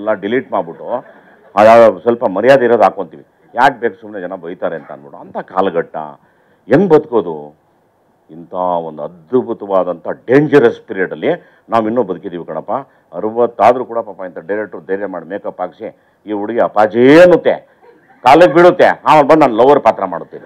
ಎಲ್ಲ ಡಿಲೀಟ್ ಮಾಡಿಬಿಟ್ಟು ಅದಾವ ಸ್ವಲ್ಪ ಮರ್ಯಾದೆ ಇರೋದು ಹಾಕ್ಕೊಂತೀವಿ ಯಾಕೆ ಬೇಕು ಸುಮ್ಮನೆ ಜನ ಬೈತಾರೆ ಅಂತ ಅಂದ್ಬಿಟ್ಟು ಅಂಥ ಕಾಲಘಟ್ಟ ಹೆಂಗೆ ಬದುಕೋದು ಇಂಥ ಒಂದು ಅದ್ಭುತವಾದಂಥ ಡೇಂಜರಸ್ ಪೀರಿಯಡಲ್ಲಿ ನಾವು ಇನ್ನೂ ಬದುಕಿದ್ದೀವಿ ಕಣಪ್ಪ ಅರವತ್ತಾದರೂ ಕೂಡ ಪಾಪ ಇಂಥ ಡೈರೆಕ್ಟ್ರು ಧೈರ್ಯ ಮಾಡಿ ಮೇಕಪ್ ಹಾಕ್ಸಿ ಈ ಹುಡುಗಿ ಅಪಾಜೇ ಅನ್ನುತ್ತೆ ಕಾಲಿಗೆ ಬೀಳುತ್ತೆ ಆಮೇಲೆ ಬಂದು ನಾನು ಲವರ್ ಪಾತ್ರ ಮಾಡುತ್ತೇನೆ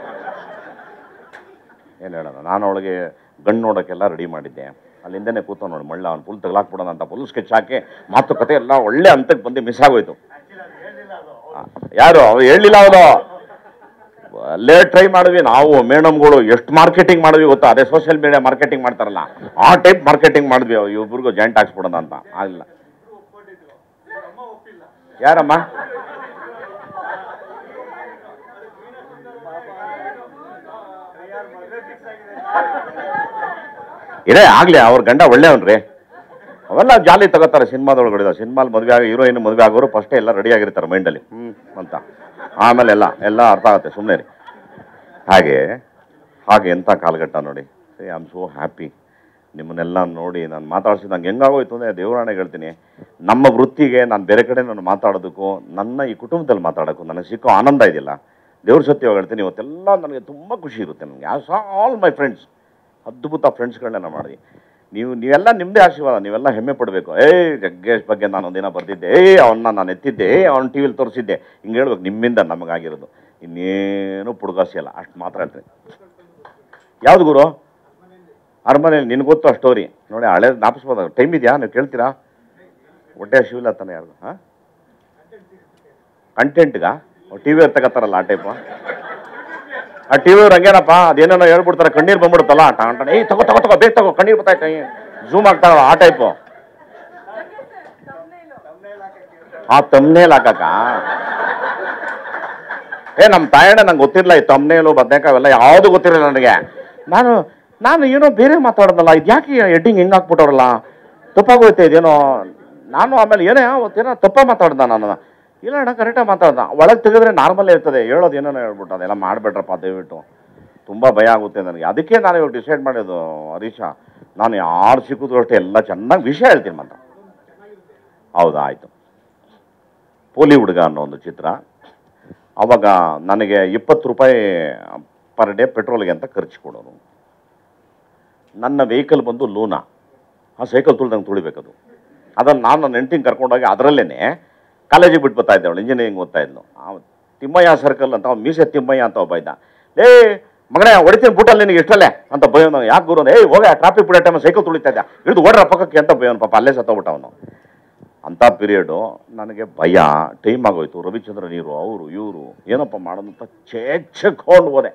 ಏನು ಹೇಳೋಣ ನಾನು ಅವಳಿಗೆ ಗಂಡು ನೋಡೋಕ್ಕೆಲ್ಲ ರೆಡಿ ಮಾಡಿದ್ದೆ ಅಲ್ಲಿಂದನೇ ಕೂತ ನೋಡಿ ಮಳ್ಳ ಅವ್ನು ಫುಲ್ ತಗಲಾಕ್ಬಿಡೋಣ ಅಂತ ಫುಲ್ ಸ್ಕೆಚ್ ಹಾಕಿ ಮಾತುಕತೆ ಎಲ್ಲ ಒಳ್ಳೆ ಹಂತಕ್ಕೆ ಬಂದು ಮಿಸ್ ಆಗೋಯ್ತು ಆ, ಯಾರು ಅವ್ರು ಹೇಳಲಿಲ್ಲ ಅವರು ಅಲ್ಲೇ ಟ್ರೈ ಮಾಡಿದ್ವಿ ನಾವು ಮೇಡಮ್ಗಳು ಎಷ್ಟು ಮಾರ್ಕೆಟಿಂಗ್ ಮಾಡಿದ್ವಿ ಗೊತ್ತಾ ಅದೇ ಸೋಷಿಯಲ್ ಮೀಡಿಯಾ ಮಾರ್ಕೆಟಿಂಗ್ ಮಾಡ್ತಾರಲ್ಲ ಆ ಟೈಪ್ ಮಾರ್ಕೆಟಿಂಗ್ ಮಾಡಿದ್ವಿ ಇಬ್ಬರಿಗೂ ಜಾಯಿಂಟ್ ಹಾಕ್ಸ್ಬಿಡೋಣ ಅಂತ ಆಗಲಿಲ್ಲ ಯಾರಮ್ಮ ಇರೇ ಆಗ್ಲಿ ಅವ್ರ ಗಂಡ ಒಳ್ಳೆಯವನ್ರಿ ಅವೆಲ್ಲ ಜಾಲಿ ತಗೋತಾರೆ ಸಿನಿಮಾದೊಳಗಡೆ ಸಿನಿಮಾಲ್ ಮದುವೆ ಆಗಿ ಹೀರೋಯಿನ್ ಮದುವೆ ಆಗೋರು ಫಸ್ಟೇ ಎಲ್ಲ ರೆಡಿ ಆಗಿರ್ತಾರೆ ಮೈಂಡಲ್ಲಿ ಹ್ಞೂ ಅಂತ ಆಮೇಲೆ ಎಲ್ಲ ಎಲ್ಲ ಅರ್ಥ ಆಗುತ್ತೆ ಸುಮ್ಮನೆ ರೀ ಹಾಗೆ ಹಾಗೆ ಎಂಥ ಕಾಲಘಟ್ಟ ನೋಡಿ ಐ ಆಮ್ ಸೋ ಹ್ಯಾಪಿ ನಿಮ್ಮನ್ನೆಲ್ಲ ನೋಡಿ ನಾನು ಮಾತಾಡ್ಸಿದ ನಂಗೆ ಹೆಂಗಾಗೋಯ್ತು ಅಂದರೆ ದೇವರಾಣೆ ಹೇಳ್ತೀನಿ ನಮ್ಮ ವೃತ್ತಿಗೆ ನಾನು ಬೇರೆ ಕಡೆ ನಾನು ಮಾತಾಡೋದಕ್ಕೂ ನನ್ನ ಈ ಕುಟುಂಬದಲ್ಲಿ ಮಾತಾಡೋಕ್ಕೂ ನನಗೆ ಸಿಕ್ಕೋ ಆನಂದ ಇದೆಯಲ್ಲ ದೇವ್ರ ಸತ್ಯವಾಗಿ ಹೇಳ್ತೀನಿ ಇವತ್ತೆಲ್ಲ ನನಗೆ ತುಂಬ ಖುಷಿ ಇರುತ್ತೆ ನನಗೆ ಆಸ್ ಆಲ್ ಮೈ ಫ್ರೆಂಡ್ಸ್ ಅದ್ಭುತ ಫ್ರೆಂಡ್ಸ್ಗಳನ್ನ ಮಾಡಿ ನೀವು ನೀವೆಲ್ಲ ನಿಮ್ಮದೇ ಆಶೀರ್ವಾದ ನೀವೆಲ್ಲ ಹೆಮ್ಮೆ ಪಡಬೇಕು ಏಯ್ ಜಗ್ಗೇಶ್ ಬಗ್ಗೆ ನಾನು ಒಂದಿನ ಬರ್ತಿದ್ದೆ ಏಯ್ ಅವನ್ನ ನಾನು ಎತ್ತಿದ್ದೆ ಏಯ್ ಅವ್ನ ಟಿ ವಿಲಿ ತೋರಿಸಿದ್ದೆ ಹಿಂಗೆ ಹೇಳ್ಬೇಕು ನಿಮ್ಮಿಂದ ನಮಗಾಗಿರೋದು ಇನ್ನೇನು ಪುಡುಗಾಸಿ ಅಲ್ಲ ಅಷ್ಟು ಮಾತ್ರ ಹೇಳ್ತೀನಿ ಯಾವ್ದು ಗುರು ಅರಮನೆಯಲ್ಲಿ ನಿನ್ಗೆ ಗೊತ್ತು ಆ ಸ್ಟೋರಿ ನೋಡಿ ಹಳೆ ಜ್ಞಾಪಿಸ್ಬೋದ ಟೈಮ್ ಇದೆಯಾ ನೀವು ಕೇಳ್ತೀರಾ ಹೊಟ್ಟೆ ಶಿವಿಲ್ಲ ತಾನೆ ಯಾರು ಹಾಂ ಕಂಟೆಂಟ್ಗ ಟಿ ವಿ ತಗತ್ತಾರಲ್ಲ ಆ ಟೈಪು ಆ ಟಿ ವಿ ಹಂಗೇನಪ್ಪ ಅದೇನೇನೋ ಹೇಳ್ಬಿಡ್ತಾರೆ ಕಣ್ಣೀರು ಬಂದ್ಬಿಡುತ್ತಲ್ಲ ಟಾನ್ ಟಾನ್ ಏಯ್ ತಗೋ ತಗೋ ತಗೋ ಬೇಗ ತಗೋ ಕಣ್ಣೀರು ಬರ್ತಾಯ್ತು ಝೂಮ್ ಆಗ್ತಾರಲ್ಲ ಆ ಟೈಪು ಆ ತಮ್ನೇಲ್ ಹಾಕಕ್ಕ ಏ ನಮ್ಮ ತಾಯಣ್ಣ ನಂಗೆ ಗೊತ್ತಿರಲಿಲ್ಲ ಈ ತಮ್ನೇಲು ಬದನೇಕಾಯಿ ಅವೆಲ್ಲ ಯಾವುದು ಗೊತ್ತಿರಲಿಲ್ಲ ನನಗೆ ನಾನು ನಾನು ಏನೋ ಬೇರೆ ಮಾತಾಡೋದಲ್ಲ ಇದು ಯಾಕೆ ಎಡ್ಡಿಂಗ್ ಹಿಂಗೆ ಹಾಕ್ಬಿಟ್ಟವ್ರಲ್ಲ ತಪ್ಪಾಗೋಯ್ತೆ ಇದೇನೋ ನಾನು ಆಮೇಲೆ ಏನೇ ಅವತ್ತೇನೋ ತಪ್ಪ ಮಾತಾಡ್ದ ನಾನು ಇಲ್ಲ ಅಣ್ಣ ಕರೆಕ್ಟಾಗಿ ಮಾತಾಡ್ದ ಒಳಗೆ ತೆಗೆದ್ರೆ ನಾರ್ಮಲ್ ಇರ್ತದೆ ಹೇಳೋದು ಏನೇನೋ ಹೇಳ್ಬಿಟ್ಟು ಅದೆಲ್ಲ ಮಾಡಬೇಡ್ರಪ್ಪ ದಯವಿಟ್ಟು ತುಂಬ ಭಯ ಆಗುತ್ತೆ ನನಗೆ ಅದಕ್ಕೆ ನಾನು ಇವಾಗ ಡಿಸೈಡ್ ಮಾಡೋದು ಹರೀಶ ನಾನು ಯಾರು ಸಿಕ್ಕಿದ್ರು ಅಷ್ಟೇ ಎಲ್ಲ ಚೆನ್ನಾಗಿ ವಿಷಯ ಹೇಳ್ತೀನಿ ಮಾತ್ರ ಹೌದಾ ಆಯಿತು ಪೋಲಿ ಹುಡುಗ ಅನ್ನೋ ಒಂದು ಚಿತ್ರ ಅವಾಗ ನನಗೆ ಇಪ್ಪತ್ತು ರೂಪಾಯಿ ಪರ್ ಡೇ ಪೆಟ್ರೋಲ್ಗೆ ಅಂತ ಖರ್ಚು ಕೊಡೋನು ನನ್ನ ವೆಹಿಕಲ್ ಬಂದು ಲೂನಾ ಆ ಸೈಕಲ್ ತುಳ್ದಂಗೆ ತುಳಿಬೇಕದು ಅದನ್ನು ನಾನು ನನ್ನ ಹೆಂಡ್ತಿಂಗ್ ಕರ್ಕೊಂಡೋಗಿ ಅದರಲ್ಲೇ ಕಾಲೇಜಿಗೆ ಬಿಟ್ಟು ಬರ್ತಾ ಇದ್ದೆ ಅವಳು ಇಂಜಿನಿಯರಿಂಗ್ ಓದ್ತಾ ಇದ್ನು ಆ ತಿಮ್ಮಯ್ಯ ಸರ್ಕಲ್ ಅಂತ ಅವ್ನು ಮೀಸೆ ತಿಮ್ಮಯ್ಯ ಅಂತ ಒಬ್ಬ ಇದ್ದ ಏ ಮಗನೇ ಹೊಡಿತೀನಿ ಬುಟ್ಟಲ್ಲಿ ನಿನಗೆ ಇಷ್ಟಲ್ಲೇ ಅಂತ ಭಯ ಯಾಕೆ ಗುರು ಏಯ್ ಹೋಗ ಟ್ರಾಫಿಕ್ ಬಿಡೋ ಟೈಮ್ ಸೈಕಲ್ ತುಳಿತಾ ಇದ್ದ ಹಿಡಿದು ಓಡ್ರ ಪಕ್ಕಕ್ಕೆ ಅಂತ ಭಯ ಪಾಪ ಅಲ್ಲೇ ಸತ್ತೋಗ್ಬಿಟ್ಟ ಅವನು ಅಂಥ ಪೀರಿಯಡು ನನಗೆ ಭಯ ಟೈಮ್ ಆಗೋಯ್ತು ರವಿಚಂದ್ರ ನೀರು ಅವರು ಇವರು ಏನಪ್ಪ ಮಾಡೋದು ಅಂತ ಚೇಚ್ಕೊಂಡು ಹೋದೆ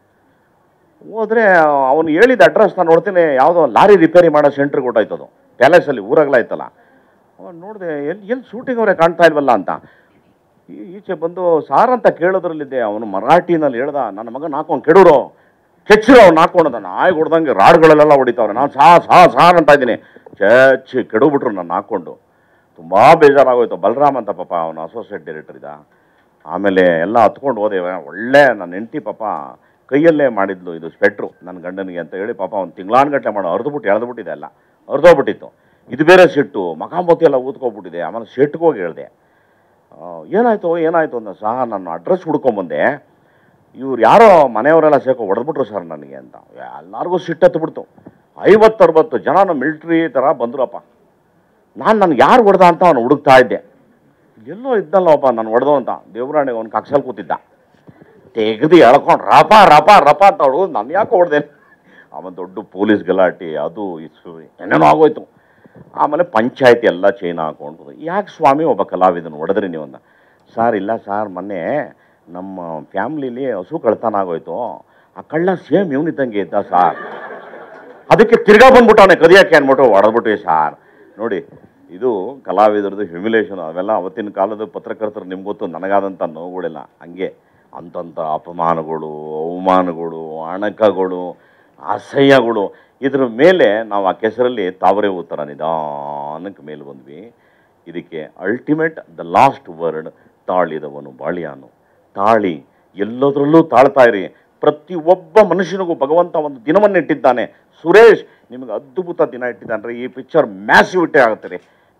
ಹೋದ್ರೆ ಅವನು ಹೇಳಿದ ಅಡ್ರೆಸ್ ನಾನು ನೋಡ್ತೀನಿ ಯಾವುದೋ ಲಾರಿ ರಿಪೇರಿ ಮಾಡೋ ಸೆಂಟ್ರಿಗೆ ಹೊಟ್ಟೋಯ್ತದು ಪ್ಯಾಲೇಸಲ್ಲಿ ಊರಾಗ್ಲ ಐತಲ್ಲ ಅವನು ನೋಡಿದೆ ಎಲ್ಲಿ ಎಲ್ಲಿ ಶೂಟಿಂಗ್ ಅವರೇ ಕಾಣ್ತಾ ಇಲ್ವಲ್ಲ ಅಂತ ಈ- ಈಚೆ ಬಂದು ಸಾರ್ ಅಂತ ಕೇಳೋದ್ರಲ್ಲಿದ್ದೆ ಅವನು ಮರಾಠಿನಲ್ಲಿ ಹೇಳ್ದ ನನ್ನ ಮಗನ ಹಾಕೊಂಡು ಕೆಡೂರು ಕೆಚ್ಚಿರೋ ಅವ್ನು ಹಾಕೊಂಡ ನಾಯಿ ಹೊಡ್ದಂಗೆ ರಾಡ್ಗಳಲ್ಲೆಲ್ಲ ಹೊಡಿತಾವ್ರೆ ನಾನು ಸಾ ಸಾ ಸಾರ್ ಅಂತ ಇದ್ದೀನಿ ಚಚ್ಚಿ ಕೆಡವ್ಬಿಟ್ರು ನನ್ನ ಹಾಕ್ಕೊಂಡು ತುಂಬ ಬೇಜಾರಾಗೋಯ್ತು ಬಲರಾಮ್ ಅಂತ ಪಾಪ ಅವನು ಅಸೋಸಿಯೇಟ್ ಡೈರೆಕ್ಟರ್ ಇದ್ದ ಆಮೇಲೆ ಎಲ್ಲ ಹತ್ಕೊಂಡು ಹೋದೆ ಒಳ್ಳೆ ನನ್ನ ಹೆಂಡತಿ ಪಾಪ ಕೈಯಲ್ಲೇ ಮಾಡಿದ್ಲು ಇದು ಸ್ವೆಟ್ರು ನನ್ನ ಗಂಡನಿಗೆ ಅಂತ ಹೇಳಿ ಪಾಪ ಅವ್ನು ತಿಂಗಳಾನ್ಗಟ್ಟಲೆ ಮಾಡೋ ಅರ್ದ್ಬಿಟ್ಟು ಎಳೆದ್ಬಿಟ್ಟಿದೆ ಎಲ್ಲ ಅರ್ಧೋಗ್ಬಿಟ್ಟಿತ್ತು ಇದು ಬೇರೆ ಸಿಟ್ಟು ಮಕಾಮತಿ ಎಲ್ಲ ಊದ್ಕೊಬಿಟ್ಟಿದೆ ಆಮೇಲೆ ಶೆಟ್ಗೆ ಹೋಗಿ ಹೇಳಿದೆ ಏನಾಯ್ತು ಏನಾಯ್ತು ಅಂತ ಸಹ ನಾನು ಅಡ್ರೆಸ್ ಹುಡ್ಕೊಂಬಂದೆ ಇವ್ರು ಯಾರೋ ಮನೆಯವರೆಲ್ಲ ಸೇಕೋ ಹೊಡೆದ್ಬಿಟ್ರು ಸರ್ ನನಗೆ ಅಂತ ಎಲ್ಲರಿಗೂ ಸಿಟ್ಟತ್ತು ಬಿಡ್ತು ಐವತ್ತರವತ್ತು ಜನ ಮಿಲ್ಟ್ರಿ ಥರ ಬಂದ್ರಪ್ಪ ನಾನು ನನಗೆ ಯಾರು ಹೊಡೆದ ಅಂತ ಅವನು ಹುಡುಕ್ತಾ ಇದ್ದೆ ಎಲ್ಲೋ ಇದ್ದಲ್ಲಪ್ಪ ನಾನು ಹೊಡೆದು ಅಂತ ದೇವರಾಣಿಗೆ ಅವ್ನು ಕಕ್ಷಲ್ ಕೂತಿದ್ದ ತೆಗೆದು ಎಳ್ಕೊಂಡು ರಪ ರಪ ರಪ ಅಂತ ಹೊಡೆದು ನಾನು ಯಾಕೆ ಹೊಡೆದೆ ಆಮೇಲೆ ದೊಡ್ಡ ಪೊಲೀಸ್ ಗಲಾಟೆ ಅದು ಇದು ಏನೇನೋ ಆಗೋಯ್ತು ಆಮೇಲೆ ಪಂಚಾಯತಿ ಎಲ್ಲ ಚೈನ್ ಹಾಕೊಂಡು ಯಾಕೆ ಸ್ವಾಮಿ ಒಬ್ಬ ಕಲಾವಿದನ ಹೊಡೆದ್ರಿ ನೀವು ಅಂದ ಸರ್ ಇಲ್ಲ ಸರ್ ಮೊನ್ನೆ ನಮ್ಮ ಫ್ಯಾಮ್ಲಿಲಿ ಹಸು ಕಳ್ತನ ಆಗೋಯ್ತು ಆ ಕಳ್ಳ ಸೇಮ್ ಇವನಿದ್ದಂಗೆ ಇದ್ದ ಸಾರ್ ಅದಕ್ಕೆ ತಿರ್ಗಾ ಬಂದ್ಬಿಟ್ಟವನೆ ಕದಿಯಕ್ಕೆ ಅಂದ್ಬಿಟ್ಟು ಹೊಡೆದ್ಬಿಟ್ವಿ ಸಾರ್ ನೋಡಿ ಇದು ಕಲಾವಿದರದು ಹ್ಯುಮಿಲೇಷನ್ ಅವೆಲ್ಲ ಅವತ್ತಿನ ಕಾಲದ ಪತ್ರಕರ್ತರು ನಿಮ್ಗೆ ಗೊತ್ತು ನನಗಾದಂಥ ನೋವುಗಳಿಲ್ಲ ಹಂಗೆ ಅಂತಂಥ ಅಪಮಾನಗಳು ಅವಮಾನಗಳು ಅಣಕಗಳು ಅಸಹ್ಯಗಳು ಇದ್ರ ಮೇಲೆ ನಾವು ಆ ಕೆಸರಲ್ಲಿ ತಾವರೆ ಉತ್ತರ ನಿಧಾನಕ್ಕೆ ಮೇಲೆ ಬಂದ್ವಿ ಇದಕ್ಕೆ ಅಲ್ಟಿಮೇಟ್ ದ ಲಾಸ್ಟ್ ವರ್ಡ್ ತಾಳಿದವನು ಬಾಳಿಯಾನು ತಾಳಿ ಎಲ್ಲದರಲ್ಲೂ ತಾಳ್ತಾ ಇರಿ ಪ್ರತಿ ಒಬ್ಬ ಮನುಷ್ಯನಿಗೂ ಭಗವಂತ ಒಂದು ದಿನವನ್ನು ಇಟ್ಟಿದ್ದಾನೆ ಸುರೇಶ್ ನಿಮಗೆ ಅದ್ಭುತ ದಿನ ಇಟ್ಟಿದ್ದಾನೆ ಈ ಪಿಕ್ಚರ್ ಮ್ಯಾಸಿವ್ ಇಟ್ಟೇ ಆಗುತ್ತೆ ರೀ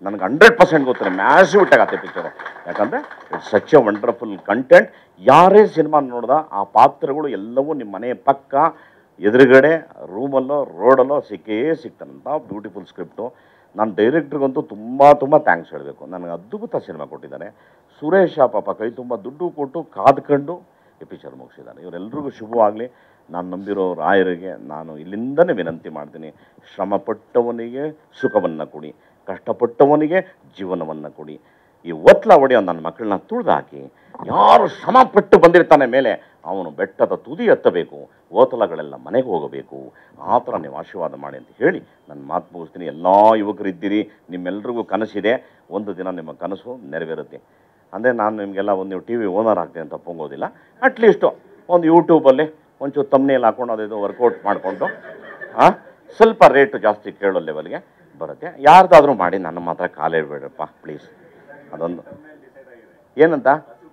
ನನಗೆ ಹಂಡ್ರೆಡ್ ಪರ್ಸೆಂಟ್ ಗೊತ್ತಿದೆ ಮ್ಯಾಸಿವ್ ಆಗುತ್ತೆ ಪಿಕ್ಚರು ಯಾಕಂದರೆ it's such a wonderful content ಯಾರೇ ಸಿನಿಮಾ ನೋಡ್ದ ಆ ಪಾತ್ರಗಳು ಎಲ್ಲವೂ ನಿಮ್ಮ ಮನೆಯ ಪಕ್ಕ ಎದುರುಗಡೆ ರೂಮಲ್ಲೋ ರೋಡಲ್ಲೋ ಸಿಕ್ಕೇ ಸಿಗ್ತಾನಂತ ಬ್ಯೂಟಿಫುಲ್ ಸ್ಕ್ರಿಪ್ಟು ನಾನು ಡೈರೆಕ್ಟ್ರಿಗಂತೂ ತುಂಬ ತುಂಬ ಥ್ಯಾಂಕ್ಸ್ ಹೇಳಬೇಕು ನನಗೆ ಅದ್ಭುತ ಸಿನಿಮಾ ಕೊಟ್ಟಿದ್ದಾನೆ ಸುರೇಶ ಪಾಪ ಕೈ ತುಂಬ ದುಡ್ಡು ಕೊಟ್ಟು ಕಾದ್ಕೊಂಡು ಈ ಪಿಕ್ಚರ್ ಮುಗಿಸಿದ್ದಾನೆ ಇವರೆಲ್ಲರಿಗೂ ಶುಭವಾಗಲಿ ನಾನು ನಂಬಿರೋ ರಾಯರಿಗೆ ನಾನು ಇಲ್ಲಿಂದನೇ ವಿನಂತಿ ಮಾಡ್ತೀನಿ ಶ್ರಮಪಟ್ಟವನಿಗೆ ಸುಖವನ್ನು ಕೊಡಿ ಕಷ್ಟಪಟ್ಟವನಿಗೆ ಜೀವನವನ್ನು ಕೊಡಿ ಈ ಒತ್ಲ ಹೊಡೆಯೋ ನನ್ನ ಮಕ್ಕಳನ್ನ ತುಳಿದು ಹಾಕಿ ಯಾರು ಶ್ರಮಪಟ್ಟು ಬಂದಿರ್ತಾನೆ ಮೇಲೆ ಅವನು ಬೆಟ್ಟದ ತುದಿ ಎತ್ತಬೇಕು ಓತಲಗಳೆಲ್ಲ ಮನೆಗೆ ಹೋಗಬೇಕು ಆ ಥರ ನೀವು ಆಶೀರ್ವಾದ ಮಾಡಿ ಅಂತ ಹೇಳಿ ನನ್ನ ಮಾತು ಮುಗಿಸ್ತೀನಿ ಎಲ್ಲ ಯುವಕರಿದ್ದೀರಿ ನಿಮ್ಮೆಲ್ರಿಗೂ ಕನಸಿದೆ ಒಂದು ದಿನ ನಿಮ್ಮ ಕನಸು ನೆರವೇರುತ್ತೆ ಅಂದರೆ ನಾನು ನಿಮಗೆಲ್ಲ ಒಂದು ನೀವು ಟಿ ವಿ ಓನರ್ ಆಗ್ತೀನಿ ಅಂತ ಒಪ್ಪಂಗೋದಿಲ್ಲ ಅಟ್ಲೀಸ್ಟು ಒಂದು ಯೂಟ್ಯೂಬಲ್ಲಿ ಒಂಚೂರು ತಮ್ಮನೇಲಿ ಹಾಕೊಂಡು ಅದಿದು ವರ್ಕೌಟ್ ಮಾಡಿಕೊಂಡು ಹಾಂ ಸ್ವಲ್ಪ ರೇಟು ಜಾಸ್ತಿ ಕೇಳೋ ಲೆವೆಲ್ಗೆ ಬರುತ್ತೆ ಯಾರ್ದಾದ್ರೂ ಮಾಡಿ ನನ್ನ ಮಾತ್ರ ಕಾಲೇ ಇಡಬೇಡಪ್ಪ ಪ್ಲೀಸ್ ಅದೊಂದು ಏನಂತ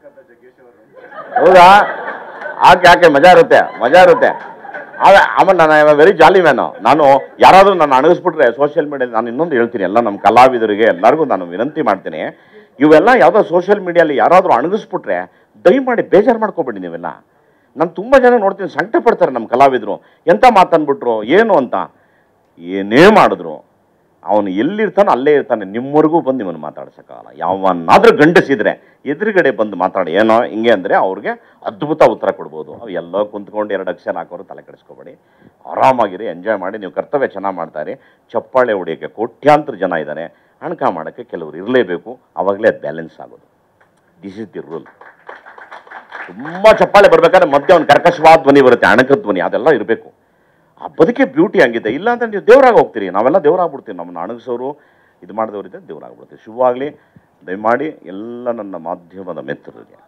ಹೌದಾ ಯಾಕೆ ಯಾಕೆ ಮಜಾ ಇರುತ್ತೆ ಮಜಾ ಇರುತ್ತೆ ಆಮೇಲೆ ಆಮೇಲೆ ನಾನು ವೆರಿ ಜಾಲಿ ಮ್ಯಾನು ನಾನು ಯಾರಾದರೂ ನಾನು ಅಣಗಿಸ್ಬಿಟ್ರೆ ಸೋಷಿಯಲ್ ಮೀಡಿಯಾ ನಾನು ಇನ್ನೊಂದು ಹೇಳ್ತೀನಿ ಎಲ್ಲ ನಮ್ಮ ಕಲಾವಿದರಿಗೆ ಎಲ್ಲರಿಗೂ ನಾನು ವಿನಂತಿ ಮಾಡ್ತೀನಿ ಇವೆಲ್ಲ ಯಾವುದೋ ಸೋಷಿಯಲ್ ಮೀಡಿಯಲ್ಲಿ ಯಾರಾದರೂ ಅಣಗಿಸ್ಬಿಟ್ರೆ ದಯಮಾಡಿ ಬೇಜಾರು ಮಾಡ್ಕೊಬೇಡಿ ನೀವೆಲ್ಲ ನಾನು ತುಂಬ ಜನ ನೋಡ್ತೀನಿ ಸಂಕಟ ಪಡ್ತಾರೆ ನಮ್ಮ ಕಲಾವಿದರು ಎಂತ ಮಾತನ್ಬಿಟ್ರು ಏನು ಅಂತ ಏನೇ ಮಾಡಿದ್ರು ಅವನು ಎಲ್ಲಿರ್ತಾನೋ ಅಲ್ಲೇ ಇರ್ತಾನೆ ನಿಮ್ಮವರೆಗೂ ಬಂದು ಇವನು ಮಾತಾಡ್ಸೋಕ್ಕಾಗಲ್ಲ ಯಾವನ್ನಾದ್ರೂ ಗಂಡಸಿದ್ರೆ ಎದುರುಗಡೆ ಬಂದು ಮಾತಾಡಿ ಏನೋ ಹಿಂಗೆ ಅಂದರೆ ಅವ್ರಿಗೆ ಅದ್ಭುತ ಉತ್ತರ ಕೊಡ್ಬೋದು ಅವು ಎಲ್ಲೋ ಕುಂತ್ಕೊಂಡು ಎರಡು ಅಕ್ಷರ ಹಾಕೋರು ತಲೆ ಕೆಡಿಸ್ಕೋಬೇಡಿ ಆರಾಮಾಗಿರಿ ಎಂಜಾಯ್ ಮಾಡಿ ನೀವು ಕರ್ತವ್ಯ ಚೆನ್ನಾಗಿ ಮಾಡ್ತಾರೆ ಚಪ್ಪಾಳೆ ಹೊಡಿಯೋಕ್ಕೆ ಕೋಟ್ಯಾಂತರ ಜನ ಇದ್ದಾರೆ ಹಣಕ ಮಾಡೋಕ್ಕೆ ಕೆಲವರು ಇರಲೇಬೇಕು ಆವಾಗಲೇ ಅದು ಬ್ಯಾಲೆನ್ಸ್ ಆಗೋದು ದಿಸ್ ಇಸ್ ದಿ ರೂಲ್ ತುಂಬ ಚಪ್ಪಾಳೆ ಬರ್ಬೇಕಾದ್ರೆ ಮಧ್ಯೆ ಒಂದು ಕರ್ಕಶವಾದ ಧ್ವನಿ ಬರುತ್ತೆ ಅಣಕ ಧ್ವನಿ ಅದೆಲ್ಲ ಇರಬೇಕು ಆ ಬದುಕೆ ಬ್ಯೂಟಿ ಹಂಗಿದೆ ಇಲ್ಲ ಅಂದ್ರೆ ನೀವು ದೇವರಾಗಿ ಹೋಗ್ತೀರಿ ನಾವೆಲ್ಲ ದೇವರಾಗ್ಬಿಡ್ತೀವಿ ನಮ್ಮನ್ನ ಅಣಗಿಸೋರು ಇದು ಮಾಡಿದವರಿದ್ದೆ ದೇವರಾಗ್ಬಿಡ್ತೀವಿ ಶುಭವಾಗಲಿ ದಯಮಾಡಿ ಎಲ್ಲ ನನ್ನ ಮಾಧ್ಯಮದ ಮಿತ್ರರಿಗೆ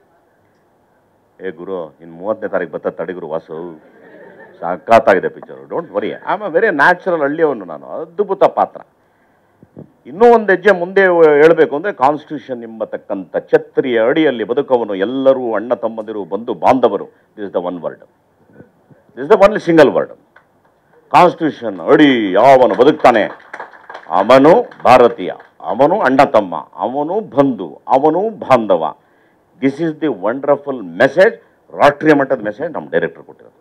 ಏ ಗುರು ಇನ್ನು ಮೂವತ್ತನೇ ತಾರೀಕು ಬತ್ತ ತಡೆಗುರು ವಾಸು ಸಖತ್ತಾಗಿದೆ picture don't worry I am very natural ಹಳ್ಳಿಯವನು ನಾನು ಅದ್ಭುತ ಪಾತ್ರ ಇನ್ನೂ ಒಂದು ಹೆಜ್ಜೆ ಮುಂದೆ ಹೇಳಬೇಕು ಅಂದರೆ ಕಾನ್ಸ್ಟಿಟ್ಯೂಷನ್ ಎಂಬತಕ್ಕಂಥ ಛತ್ರಿಯ ಅಡಿಯಲ್ಲಿ ಬದುಕವನು ಎಲ್ಲರೂ ಅಣ್ಣ ತಮ್ಮಂದಿರು ಬಂಧು ಬಾಂಧವರು this is the one word this the only single word constitution ಅಡಿ ಯಾವನು ಬದುಕ್ತಾನೆ ಅವನು ಭಾರತೀಯ ಅವನು ಅಣ್ಣ ತಮ್ಮ ಅವನು ಬಂಧು ಅವನು ಬಾಂಧವ this is the wonderful message ರಾಷ್ಟ್ರೀಯ ಮಟ್ಟದ ಮೆಸೇಜ್ ನಮ್ಮ ಡೈರೆಕ್ಟರ್ ಕೊಟ್ಟಿರೋದು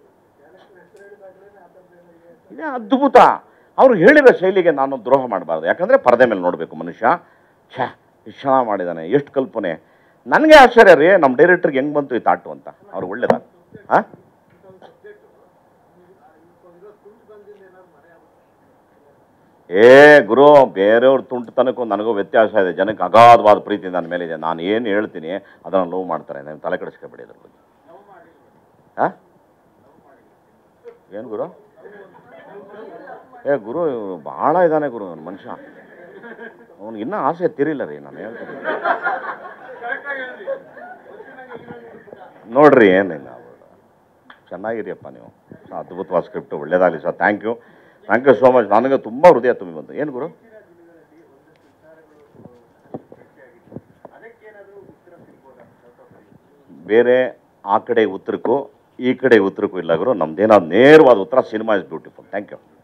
ಇದೇ ಅದ್ಭುತ ಅವರು ಹೇಳಿರೋ ಶೈಲಿಗೆ ನಾನು ದ್ರೋಹ ಮಾಡಬಾರ್ದು ಯಾಕಂದರೆ ಪರದೆ ಮೇಲೆ ನೋಡಬೇಕು ಮನುಷ್ಯ ಛೇ ಎಷ್ಟು ಚೆನ್ನಾಗಿ ಮಾಡಿದ್ದಾನೆ ಎಷ್ಟು ಕಲ್ಪನೆ ನನಗೆ ಆಶ್ಚರ್ಯ ರೀ ನಮ್ಮ ಡೈರೆಕ್ಟರ್ಗೆ ಹೆಂಗೆ ಬಂತು ಈ ತಾಟು ಅಂತ ಅವ್ರು ಒಳ್ಳೇದ ಹಾಂ ಏ ಗುರು ಬೇರೆಯವ್ರ ತುಂಟತನಕ್ಕೂ ನನಗೂ ವ್ಯತ್ಯಾಸ ಇದೆ ಜನಕ್ಕೆ ಅಗಾಧವಾದ ಪ್ರೀತಿ ನನ್ನ ಮೇಲೆ ಇದೆ ನಾನು ಏನು ಹೇಳ್ತೀನಿ ಅದನ್ನು ಲವ್ ಮಾಡ್ತಾರೆ ನಾನು ತಲೆ ಕೆಡಿಸ್ಕೊಬೇಡಿ ಅದ್ರ ಬಗ್ಗೆ ಹಾಂ ಏನು ಗುರು ಏ ಗುರು ಇವ್ನು ಭಾಳ ಇದ್ದಾನೆ ಗುರು ನನ್ನ ಮನುಷ್ಯ ಅವ್ನಿಗೆ ಇನ್ನೂ ಆಸೆ ತಿರಿಲ್ಲ ರೀ ನಾನು ಹೇಳ್ತೀನಿ ನೋಡ್ರಿ ಏನಿಲ್ಲ ಚೆನ್ನಾಗಿರಿಯಪ್ಪ ನೀವು ಅದ್ಭುತವಾದ ಸ್ಕ್ರಿಪ್ಟ್ ಒಳ್ಳೇದಾಗಲಿ sir thank you thank you so much ನನಗೆ ತುಂಬ ಹೃದಯ ತುಂಬಿ ಬಂತು ಏನು ಗುರು ಬೇರೆ ಆ ಕಡೆ ಉತ್ತರಕ್ಕೂ ಈ ಕಡೆ ಉತ್ತರಕ್ಕೂ ಇಲ್ಲ ಗುರು ನಮ್ದೇನಾದ್ರು ನೇರವಾದ ಉತ್ತರ cinema is beautiful thank you